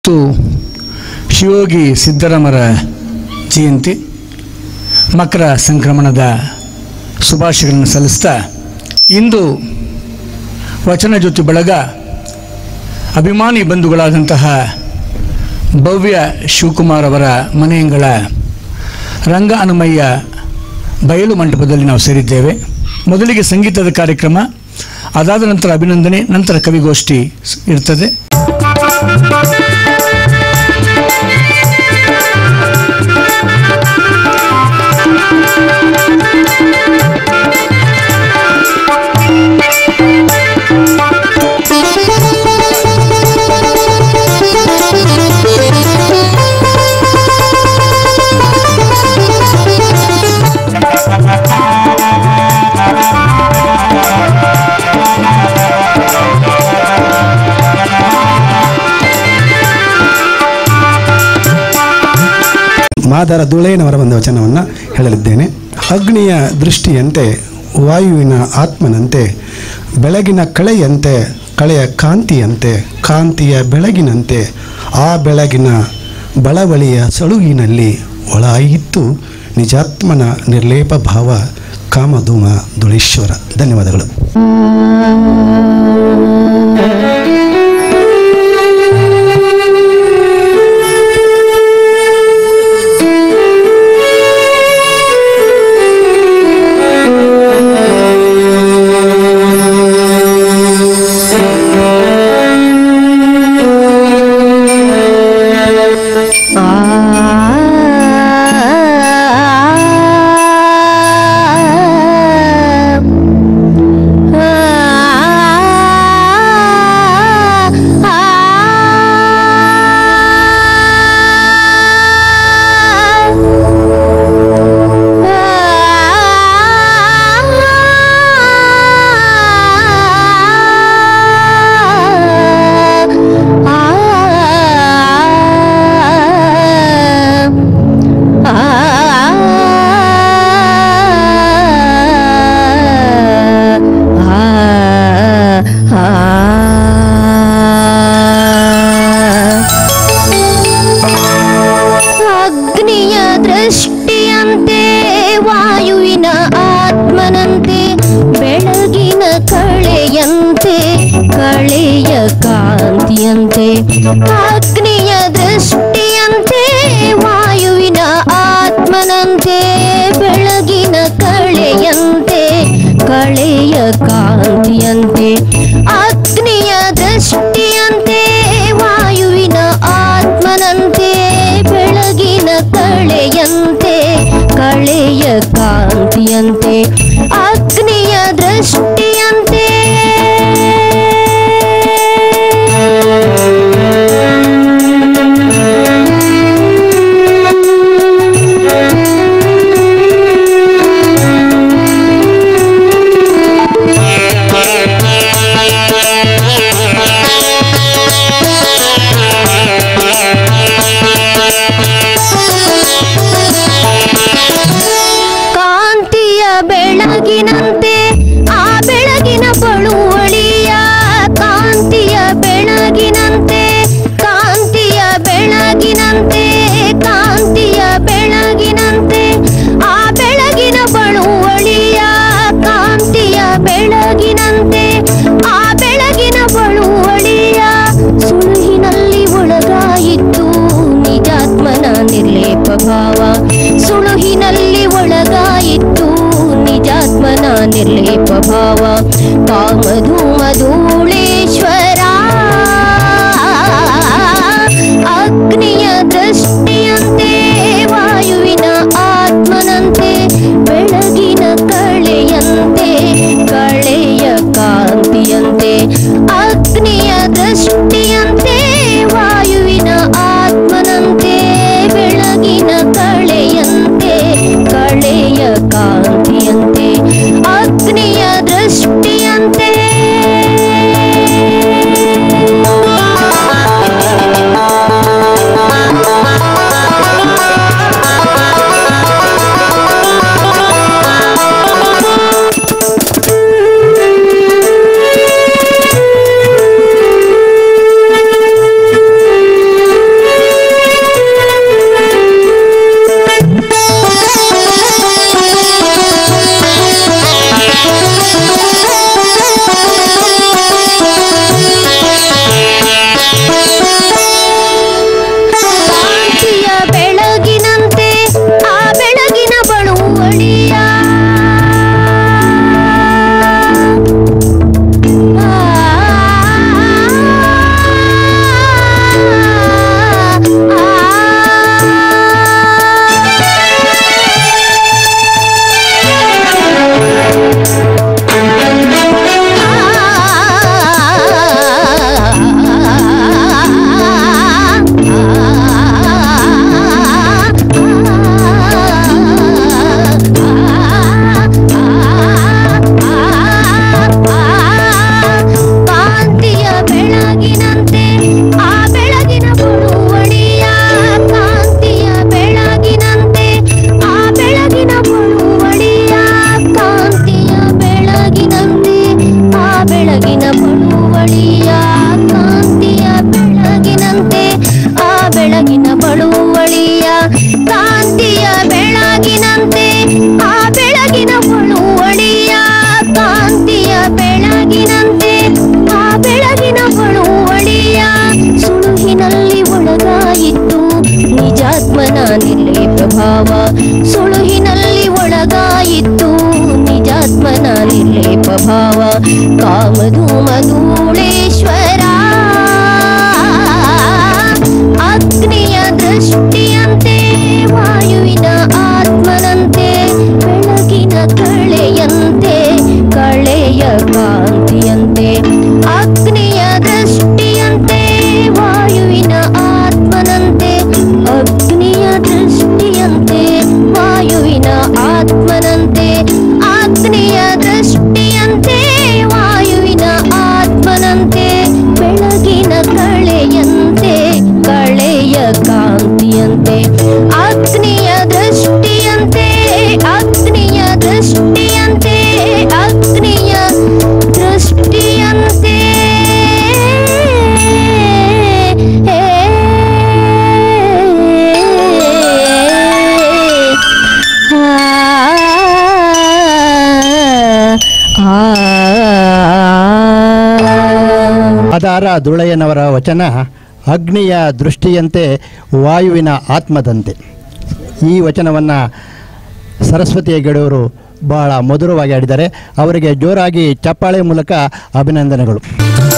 ಮತ್ತು ಶಿವಯೋಗಿ ಸಿದ್ದರಾಮರ ಜಯಂತಿ ಮಕರ ಸಂಕ್ರಮಣದ ಶುಭಾಶಯಗಳನ್ನು ಸಲ್ಲಿಸ್ತಾ ಇಂದು ವಚನ ಜ್ಯೋತಿ ಬಳಗ ಅಭಿಮಾನಿ ಬಂಧುಗಳಾದಂತಹ ಭವ್ಯ ಶಿವಕುಮಾರ್ ಅವರ ಮನೆಯಂಗಳ ರಂಗ ಅನುಮಯ್ಯ ಬಯಲು ಮಂಟಪದಲ್ಲಿ ನಾವು ಸೇರಿದ್ದೇವೆ ಮೊದಲಿಗೆ ಸಂಗೀತದ ಕಾರ್ಯಕ್ರಮ ಅದಾದ ನಂತರ ಅಭಿನಂದನೆ ನಂತರ ಕವಿಗೋಷ್ಠಿ ಸ್- ಇರ್ತದೆ ಮಾದರ ದುಳೇನವರ ಒಂದು ವಚನವನ್ನು ಹೇಳಲಿದ್ದೇನೆ ಅಗ್ನಿಯ ದೃಷ್ಟಿಯಂತೆ ವಾಯುವಿನ ಆತ್ಮನಂತೆ ಬೆಳಗಿನ ಕಳೆಯಂತೆ ಕಳೆಯ ಕಾಂತಿಯಂತೆ ಕಾಂತಿಯ ಬೆಳಗಿನಂತೆ ಆ ಬೆಳಗಿನ ಬಳವಳಿಯ ಸಳುಗಿನಲ್ಲಿ ಒಳಾಯಿತು ನಿಜಾತ್ಮನ ನಿರ್ಲೇಪ ಭಾವ ಕಾಮಧೂಮ ದುಳೇಶ್ವರ ಧನ್ಯವಾದಗಳು ಅಗ್ನಿಯ ದೃಷ್ಟಿಯಂತೆ ವಾಯುವಿನ ಆತ್ಮನಂತೆ ಬೆಳಗಿನ ಕಳೆಯಂತೆ ಕಳೆಯ ಕಾಂತಿಯಂತೆ ಅಗ್ನಿಯ ದೃಷ್ಟಿಯಂತೆ ವಾಯುವಿನ ಆತ್ಮನಂತೆ ಬೆಳಗಿನ ಕಳೆಯಂತೆ ಕಳೆಯ ಕಾಂತಿಯಂತೆ ಅಗ್ನಿಯ ದೃಷ್ಟಿಯಂತೆ ವಾಯುವಿನ ಆತ್ಮನಂತೆ ಬೆಳಗಿನ ಕಳೆಯಂತೆ ಕಳೆಯ ಕಾಂತಿಯಂತೆ ಅಗ್ನಿಯ ದೃಷ್ಟಿಯಂತೆ ದೃಷ್ಟಿಯಂತೆ ಆ ಬೆಳಗಿನ ಬಳುವಳಿಯ ಕಾಂತಿಯ ಬೆಳಗಿನಂತೆ ಆ ಬೆಳಗಿನ ಬಳುವಳಿಯ ಕಾಂತಿಯ ಬೆಳಗಿನಂತೆ ಆ ಬೆಳಗಿನ ಬಳುವಳಿಯ ಸುಳುಹಿನಲ್ಲಿ ಒಳಗಾಯಿತು ನಿಜಾತ್ಮನ ನಿರ್ಲೇಪ ಭಾವ ಸುಳುಹಿನಲ್ಲಿ ಒಳಗಾಯಿತು ನಿಜಾತ್ಮನ ನಿರ್ಲೇಪ ಭಾವ ಕಾಮಧೂಮ ಧೂಳೇಶ್ವರ ಅಗ್ನಿಯ ದೃಷ್ಟಿಯಂತೆ ವಾಯುವಿನ ಆತ್ಮನಂತೆ ಬೆಳಗಿನ ಕಳೆಯಂತೆ ಕಳೆಯ ಕಾಂತಿಯಂತೆ ಅಗ್ನಿಯ ದೃಷ್ಟಿಯಂತೆ ವಾಯುವಿನ ಆತ್ಮನಂತೆ ಅಗ್ನಿಯ ದೃಷ್ಟಿಯಂತೆ ವಾಯುವಿನ ಆತ್ಮನಂತೆ ಅಗ್ನಿಯ ದೃಷ್ಟಿಯಂತೆ ವಾಯುವಿನ ಆತ್ಮನಂತೆ ಬೆಳಗಿನ ಕಳೆಯಂತೆ ಕಳೆಯ ಕಾಂತಿಯಂತೆ ಅಗ್ನಿಯ ದೃಷ್ಟಿಯಂತೆ ಅಗ್ನಿಯ ದೃಷ್ಟಿಯಂತೆ ಅಗ್ನಿಯ ದೃಷ್ಟಿಯಂತೆ ಆಧಾರ ದುಳಯ್ಯನವರ ವಚನ ಅಗ್ನಿಯ ದೃಷ್ಟಿಯಂತೆ ವಾಯುವಿನ ಆತ್ಮದಂತೆ ಈ ವಚನವನ್ನು ಸರಸ್ವತಿ ಹೆಗಡೆಯವರು ಬಹಳ ಮಧುರವಾಗಿ ಆಡಿದ್ದಾರೆ ಅವರಿಗೆ ಜೋರಾಗಿ ಚಪ್ಪಾಳೆ ಮೂಲಕ ಅಭಿನಂದನೆಗಳು